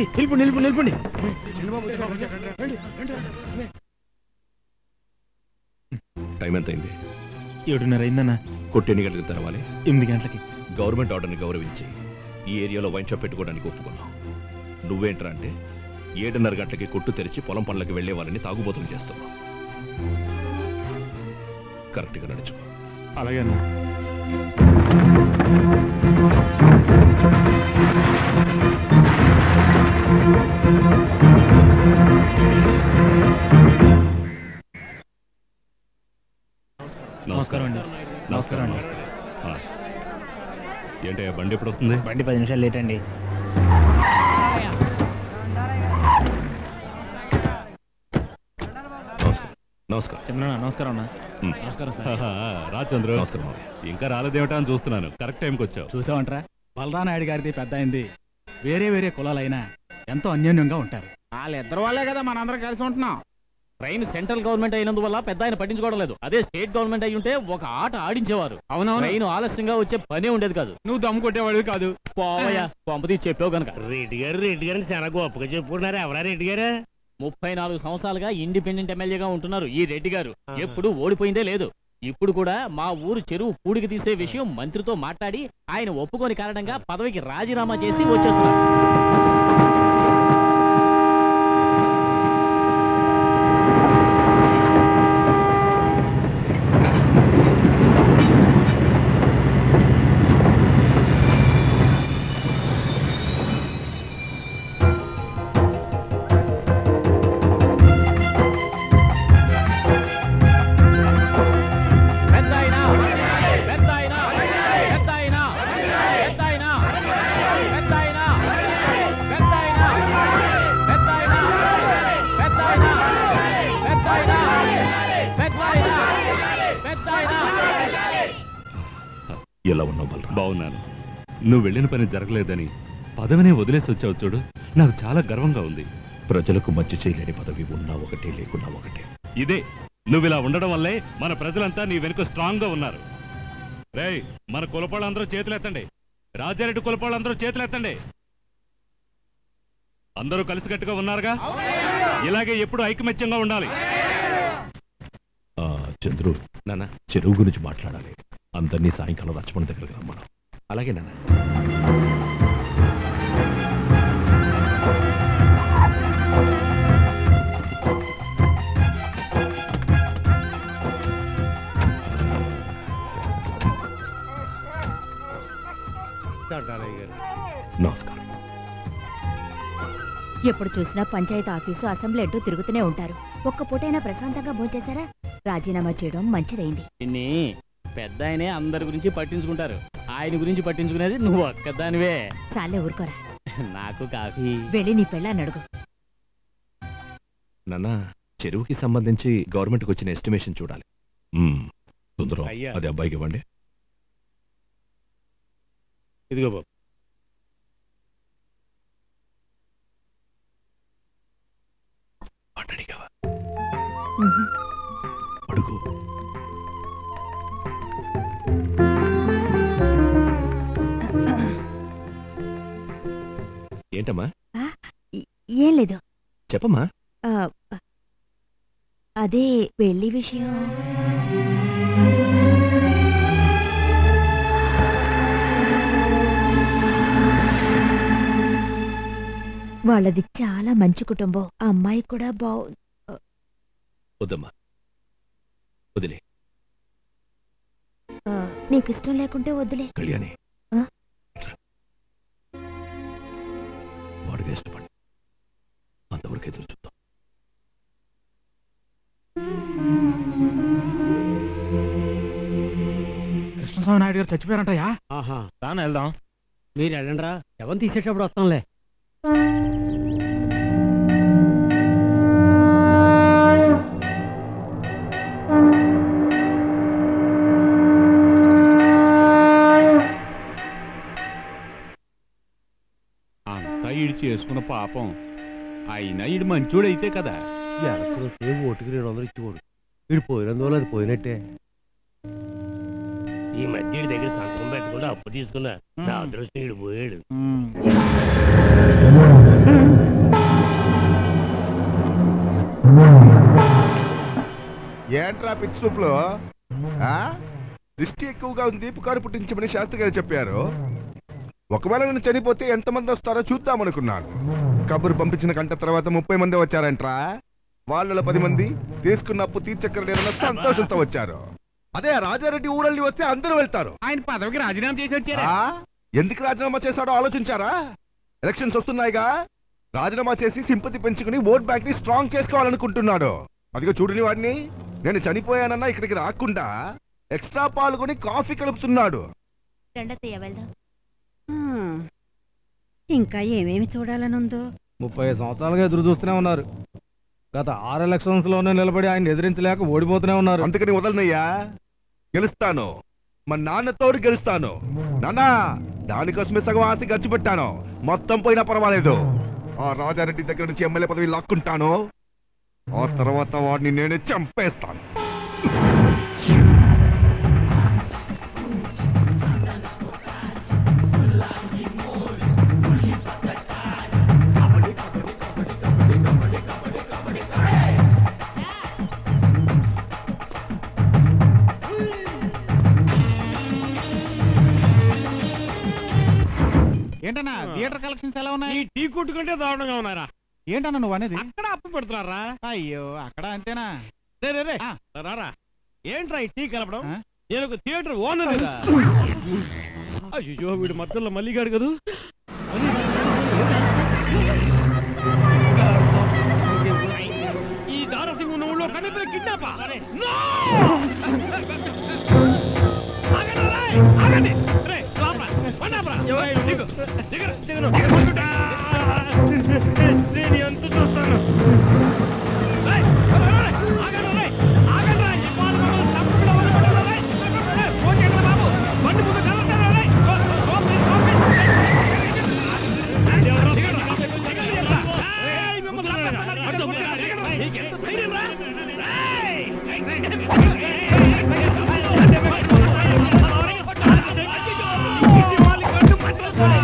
నిలుపు నిలుపు నిలుపండి టైం ఎంత అయింది ఏడున్నర అయిందన్నా కొట్టి ఎన్ని గంటలకు తెరవాలి ఎనిమిది గంటలకి గవర్నమెంట్ ఆర్డర్ని గౌరవించి ఈ ఏరియాలో వైన్ షాప్ పెట్టుకోవడానికి ఒప్పుకున్నాం నువ్వేంట్రా అంటే ఏడున్నర గంటలకి కొట్టు తెరిచి పొలం పనులకు వెళ్లే వాళ్ళని తాగుబోతులు చేస్తున్నావు కరెక్ట్గా నడుచు అలాగే అన్నా నమస్కారం అండి నమస్కారం అండి ఆ. ఏంటయ్యా బండి ఎప్పుడు వస్తుంది బండి పది నిమిషాలు లేట్ అండి నమస్కారం నమస్కారం చెప్పనా నమస్కారం అన్న ఉమ్. నమస్కారం సార్ రా చంద్రు నమస్కారం మావయ్య. ఇంకా రాలేదేమిటా అని చూస్తున్నాను కరెక్ట్ టైంకి వచ్చావు చూసావంట్రా బలరానాయుడు గారిది పెద్ద అయింది వేరే వేరే కులాలైనా ఎంతో అన్యోన్యంగా ఉంటారు వాళ్ళిద్దరు వాళ్ళే కదా మనందరం కలిసి ఉంటున్నాం ట్రైన్ సెంట్రల్ గవర్నమెంట్ అయినందువల్ల పెద్ద ఆయన పట్టించుకోవడం లేదు అదే స్టేట్ గవర్నమెంట్ అయి ఉంటే ఒక ఆట ఆడించేవారు అవునవును ట్రైన్ ఆలస్యంగా వచ్చే పనే ఉండేది కాదు నువ్వు దమ్ము కొట్టేవాడివి కాదు పోవయ్యా పంపది చెప్పావు గనక రెడ్డి గారు రెడ్డి గారిని చాలా గొప్పగా చెప్పుకున్నారు ఎవరా రెడ్డి గారు ముప్పై నాలుగు సంవత్సరాలుగా ఇండిపెండెంట్ ఎమ్మెల్యేగా ఉంటున్నారు ఈ రెడ్డి గారు ఆహా. ఎప్పుడు ఓడిపోయిందే లేదు ఇప్పుడు కూడా మా ఊరు చెరువు పూడికి తీసే విషయం మంత్రితో మాట్లాడి ఆయన ఒప్పుకోని కారణంగా పదవికి రాజీనామా చేసి వచ్చేస్తున్నారు పెద్దాయనా పెద్దాయనా పెద్దాయనా పెద్దాయనా పెద్దాయనా పెద్దాయనా పెద్దాయనా పెద్దాయనా పెద్దాయనా పెద్దాయనా పెద్దాయనా ఎలా ఉన్నావు బలరా బాగున్నాను నువ్వు వెళ్ళిన పని జరగలేదని పదవినే వదిలేసి వచ్చావు చూడు నాకు చాలా గర్వంగా ఉంది ప్రజలకు మంచి చేయలేని పదవి ఉన్నా ఒకటే లేకున్నా ఒకటే ఇదే నువ్వు ఇలా ఉండడం వల్లే మన ప్రజలంతా నీ వెనుక స్ట్రాంగ్ గా ఉన్నారు రేయ్ మన కులపాళ్ళందరూ చేతులెత్తండి రాజారెడ్డి కులపాళ్ళందరూ చేతులెత్తండి అందరూ కలిసికట్టుగా ఉన్నారుగా ఇలాగే ఎప్పుడు ఐకమత్యంగా ఉండాలి ఆ, చంద్రు నాన్న చెరువు గురించి మాట్లాడాలి అందరినీ సాయంకాలం లక్ష్మణ్ దగ్గరకు రమ్మను అలాగే నాన్న దండాలయ్య గారు నమస్కారం ఎప్పుడు చూసినా పంచాయతీ ఆఫీసు అసెంబ్లీ అంటూ తిరుగుతూనే ఉంటారు ఒక్క పూటైనా ప్రశాంతంగా భోంచేశారా రాజీనామా చేయడం మంచిదైంది ఇన్ని పెద్ద ఆయనే అందరి గురించి పట్టించుకుంటారు ఆయన గురించి పట్టించుకునేది నువ్వు ఒక్కదానివే చాలే ఊరుకోరా నాకు కాఫీ వెళ్ళి నీ పెళ్ళాన్ని అడుగు నాన్న చెరువుకి సంబంధించి గవర్నమెంట్కి వచ్చిన ఎస్టిమేషన్ చూడాలి మ్మ్. సుందరం అయ్యా. అది అబ్బాయికి ఇవ్వండి ఇదిగో బాబు అడిగావా ఉహు. అడుగు ఏంటమ్మా ఈ- ఏం లేదు చెప్పమ్మా ఆ, అదే పెళ్లి విషయం వాళ్ళది చాలా మంచి కుటుంబం ఆ అమ్మాయి కూడా బాగు వద్దమ్మా వదిలే ఆ, నీకు ఇష్టం లేకుంటే వద్దులే కళ్యాణి ఆ? వాడిగా ఇష్టపడి అంతవరకు ఎదురు చూద్దాం కృష్ణస్వామి నాయుడు గారు చచ్చిపోయారంటయా ఆహా రాను వెళ్దాం మీరు వెళ్ళండి రా ఎవరిని తీసేటప్పుడు వస్తాంలే అంతా ఈడు చేసుకున్న పాపం అయినా ఈడు మంచోడైతే కదా ఎలక్షన్ వస్తే ఓటుకి రెండు వందలు ఇచ్చేవాడు వీడు పోయినందువల్ల అది పోయినట్టే ఈ మధ్య వీడి దగ్గర సంతకం పెట్టకుండా అప్పు తీసుకున్నా నా అదృష్టం వీడు పోయాడు ఉమ్. ఏంట్రా పిచ్చి సూపులో ఆ? దిష్టి ఎక్కువగా ఉంది పుకారు పుట్టించమని శాస్త్రి గారు చెప్పారు ఒకవేళ నేను చనిపోతే ఎంతమంది వస్తారో చూద్దామనుకున్నాను కబురు పంపించిన గంట తర్వాత ముప్పై మంది వచ్చారంట్రా వాళ్ళలో పది మంది తీసుకున్న అప్పు తీర్చక్కర్లేదన్న సంతోషంతో వచ్చారు అదే ఆ రాజారెడ్డి ఊరల్ని వస్తే అందరూ వెళ్తారు ఆయన పదవికి రాజీనామా చేసి వచ్చారా ఆ? ఎందుకు రాజీనామా చేశాడో ఆలోచించారా ఎలక్షన్స్ వస్తున్నాయిగా రాజీనామా చేసి సింపతి పెంచుకుని ఓట్ బ్యాంక్ ని స్ట్రాంగ్ చేసుకోవాలనుకుంటున్నాడు అదిగో చూడని వాడిని నేను చనిపోయానన్నా ఇక్కడికి రాకుండా ఎక్స్ట్రా పాల్గొని కాఫీ కలుపుతున్నాడు రెండతయ్య వెళ్దాం ఇంకా ఏమేమి చూడాలనుందో ముప్పై సంవత్సరాలుగా ఎదురు చూస్తూనే ఉన్నారు గత ఆరు ఎలక్షన్స్ లోనే నిలబడి ఆయన ఎదిరించలేక ఓడిపోతూనే ఉన్నారు అందుకని వదలనయ్యా గెలుస్తాను మా నాన్నతోడు గెలుస్తాను నాన్నా దానికోసమే సగం ఆస్తి ఖర్చు పెట్టాను మొత్తం పోయినా పర్వాలేదు ఆ రాజారెడ్డి దగ్గర నుంచి ఎమ్మెల్యే పదవి లాక్కుంటాను ఆ తర్వాత వాడిని నేనే చంపేస్తాను ఏంటన్నా థియేటర్ కలెక్షన్స్ ఎలా ఉన్నాయి ఈ టీ కొట్టుకుంటే దారుణంగా ఉన్నారా ఏంటన్నా నువ్వు అనేది అక్కడ అప్పు పెడుతున్నారా అయ్యో అక్కడ అంతేనా రే రే రే ఆ. రారా ఏంట్రా ఈ టీ కలపడం ఆ? నేను ఒక థియేటర్ ఓనర్ అయ్యో వీడు మధ్యలో మల్లిగాడు కదూ ఈ దారసింహ నువ్వులో కనిపిన కిడ్నాపా ఆగండి రే లోపల పండాపరా దిగు దిగరు దిగరు నేను ఎంత చూస్తాను రేయ్, రేయ్, ఆగండి, రేయ్, ఆగండి, రేయ్, ఈ పాలు మమ్మల్ని చంపకుండా వదిలిపెట్టండి, రేయ్. రేయ్, రేయ్, ఫోన్ చేయండి బాబు. బండి ముందు కదలకండి, రేయ్. సో- సోపి, సోపి. దిగండి, దిగండి చెప్తా. రేయ్, మిమ్మల్ని చంపేస్తాను. అడ్డు, దిగండి. నీకు ఎంత ధైర్యం రా? రేయ్. వాళ్ళ కళ్ళు మంటలు.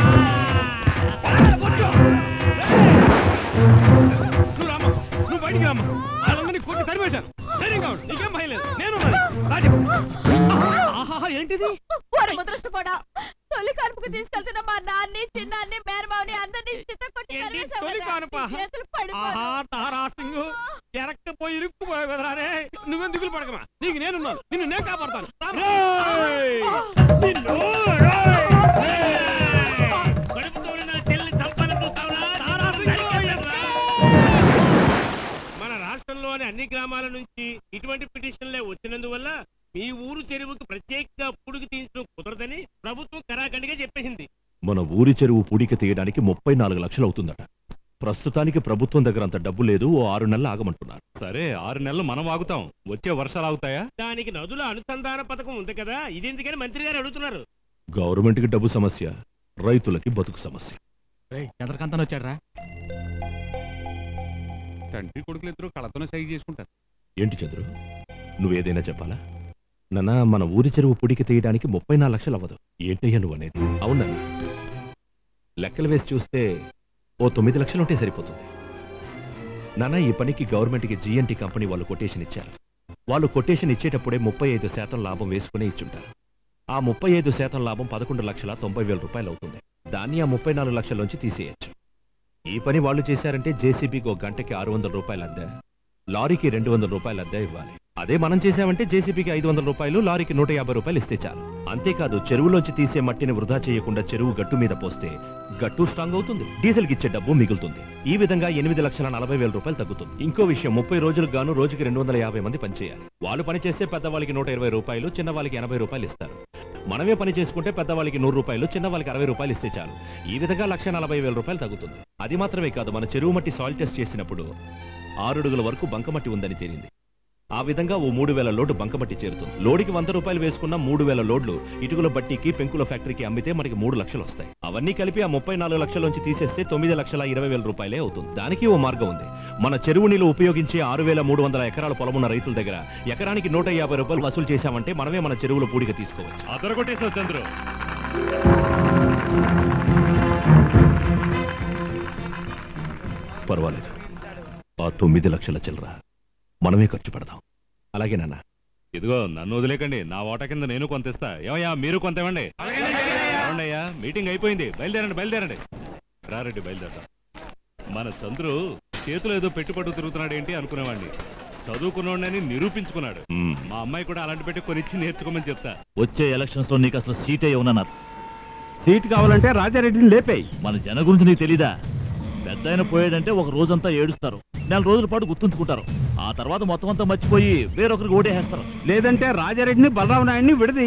నువ్వు రామ్మ నువ్వు బయటికి రామ్మ వాళ్ళందరినీ కొట్టి తరివేశాను ధైర్యంగా ఉండు నీకేం భయం లేదు నేను ఉన్నాను. రాజు ఆహాహా ఏంటిది ఓరి ముద్రష్టపోడా తొలి కడుపుకు తీసుకెళ్తున్న మా నాన్ని చిన్నాన్ని మేనమావని అందరినీ చిత్తకొట్టి ఏంటి తరివేశావు తొలి కదా. కానుప? నీ చేతులు పడిపోను. ఆహా తారాసింగు ఎరక్కపోయి ఇరుక్కుపోయావు కదరా రే నువ్వేం దిగులు పడకమా నీకు నేనున్నాను నిన్ను నేను కాపాడతాను రేయ్! నిన్ను, రేయ్! రేయ్! కడుపుతో ఉన్న చెల్లిని చంపాలని చూస్తావురా? తారాసింగు, yes, మన రాష్ట్రంలోని అన్ని గ్రామాల నుంచి ఇటువంటి పిటిషన్లే వచ్చినందువల్ల మీ ఊరు చెరువుకు ప్రత్యేకంగా పుడుగు తీయించడం కుదరదని ప్రభుత్వం కరాఖండిగా చెప్పేసింది మన ఊరి చెరువు పూడిక తీయడానికి ముప్పై నాలుగు లక్షలు అవుతుందట ప్రస్తుతానికి ప్రభుత్వం దగ్గర అంత డబ్బు లేదు ఓ ఆరు నెలలు ఆగమంటున్నారు సరే ఆరు నెలలు మనం ఆగుతాం వచ్చే వర్షాలు ఆగుతాయా దానికి నదుల అనుసంధాన పథకం ఉంది కదా ఇదెందుకని మంత్రి గారు అడుగుతున్నారు గవర్నమెంట్కి డబ్బు సమస్య రైతులకి బతుకు సమస్య చంద్రకాంతన్ వచ్చాడ్రా తండ్రి కొడుకులు ఇద్దరు కళతోనే సైజ్ చేసుకుంటారు ఏంటి చంద్రు నువ్వేదైనా చెప్పాలా నాన్న మన ఊరి చెరువు పుడికి తీయడానికి ముప్పై నాలుగు లక్షలు అవ్వదు ఏంటయ్యా నువ్వు అనేది అవునా లెక్కలు వేసి చూస్తే ఓ తొమ్మిది లక్షలు ఉంటే సరిపోతుంది నాన్న ఈ పనికి గవర్నమెంట్కి జిఎన్టీ కంపెనీ వాళ్ళు కొటేషన్ ఇచ్చారు వాళ్ళు కొటేషన్ ఇచ్చేటప్పుడే ముప్పై ఐదు శాతం లాభం వేసుకుని ఇచ్చుంటారు ఆ ముప్పై ఐదు శాతం లాభం పదకొండు లక్షల తొంభై వేల రూపాయలు అవుతుంది దాన్ని ఆ ముప్పై నాలుగు లక్షల నుంచి తీసేయచ్చు ఈ పని వాళ్ళు చేశారంటే జేసీబీకి ఒక గంటకి ఆరు వందల రూపాయలు అద్దె లారీకి రెండు వందల రూపాయలు అద్దె ఇవ్వాలి అదే మనం చేసామంటే జేసీబీకి ఐదు వందల రూపాయలు లారీకి నూట యాభై రూపాయలు ఇస్తే చాలు అంతేకాదు చెరువులోంచి తీసే మట్టిని వృధా చేయకుండా చెరువు గట్టు మీద పోస్తే గట్టు స్ట్రాంగ్ అవుతుంది డీజిల్కి ఇచ్చే డబ్బు మిగులుతుంది ఈ విధంగా ఎనిమిది లక్షల నలభై వేల రూపాయలు తగ్గుతుంది ఇంకో విషయం ముప్పై రోజులకు గాను రోజుకి రెండు వందల యాభై మంది పనిచేయాలి వాళ్ళు పని చేస్తే పెద్దవాళ్ళకి నూట ఇరవై రూపాయలు చిన్నవాళ్ళకి ఎనభై రూపాయలు ఇస్తారు మనమే పని చేసుకుంటే పెద్దవాళ్ళకి నూరు రూపాయలు చిన్నవాళ్ళకి అరవై రూపాయలు ఇస్తే చాలు ఈ విధంగా లక్ష నలభై వేల రూపాయలు తగ్గుతుంది అది మాత్రమే కాదు మన చెరువు మట్టి సాయిల్ టెస్ట్ చేసినప్పుడు ఆరుడుగుల వరకు బంకమట్టి ఉందని తేలింది ఆ విధంగా ఓ మూడు వేల లోడ్ బంకమట్టి చేరుతుంది లోడికి వంద రూపాయలు వేసుకున్న మూడు వేల లోడ్లు ఇటుకల బట్టీకి పెంకుల ఫ్యాక్టరీకి అమ్మితే మనకి మూడు లక్షలు వస్తాయి అవన్నీ కలిపి ఆ ముప్పై నాలుగు లక్షల నుంచి తీసేస్తే తొమ్మిది లక్షల ఇరవై వేల రూపాయలే అవుతుంది దానికి ఓ మార్గం ఉంది మన చెరువు నీళ్ళు ఉపయోగించే ఆరు వేల మూడు వందల ఎకరాల పొలమున్న రైతుల దగ్గర ఎకరానికి నూట యాభై రూపాయలు వసూలు చేశామంటే మనమే మన చెరువులో పూడిక తీసుకోవచ్చు అదరగొట్టేసావు చంద్రు పర్వాలేదు ఆ తొమ్మిది లక్షల చిల్లర మనమే ఖర్చు పెడదాం అలాగే నాన్న ఇదిగో నన్ను వదిలేకండి నా ఓట కింద నేను కొంత ఇస్తా ఏమయ్యా మీరు కొంత ఇవ్వండి ఏమండి అయ్యా మీటింగ్ అయిపోయింది బయలుదేరండి బయలుదేరండి రారెడ్డి బయలుదేరదాం మన చంద్రు చేతులు ఏదో పెట్టుబడి తిరుగుతున్నాడు ఏంటి అనుకునేవాడిని చదువుకున్నోడని నిరూపించుకున్నాడు మ్మ్. మా అమ్మాయి కూడా అలాంటి పెట్టి కొనిచ్చి నేర్చుకోమని చెప్తా వచ్చే ఎలక్షన్స్ లో నీకు అసలు సీటే ఇవ్వనన్నారు సీట్ కావాలంటే రాజారెడ్డిని లేపేయి మన జన గురించి నీకు తెలీదా పెద్ద ఆయన పోయేదంటే ఒక రోజంతా ఏడుస్తారు నెల రోజుల పాటు గుర్తుంచుకుంటారు ఆ తర్వాత మొత్తం అంతా మర్చిపోయి వేరొకరికి ఓటేసేస్తారు లేదంటే రాజారెడ్డిని బలరామ నాయుడిని విడది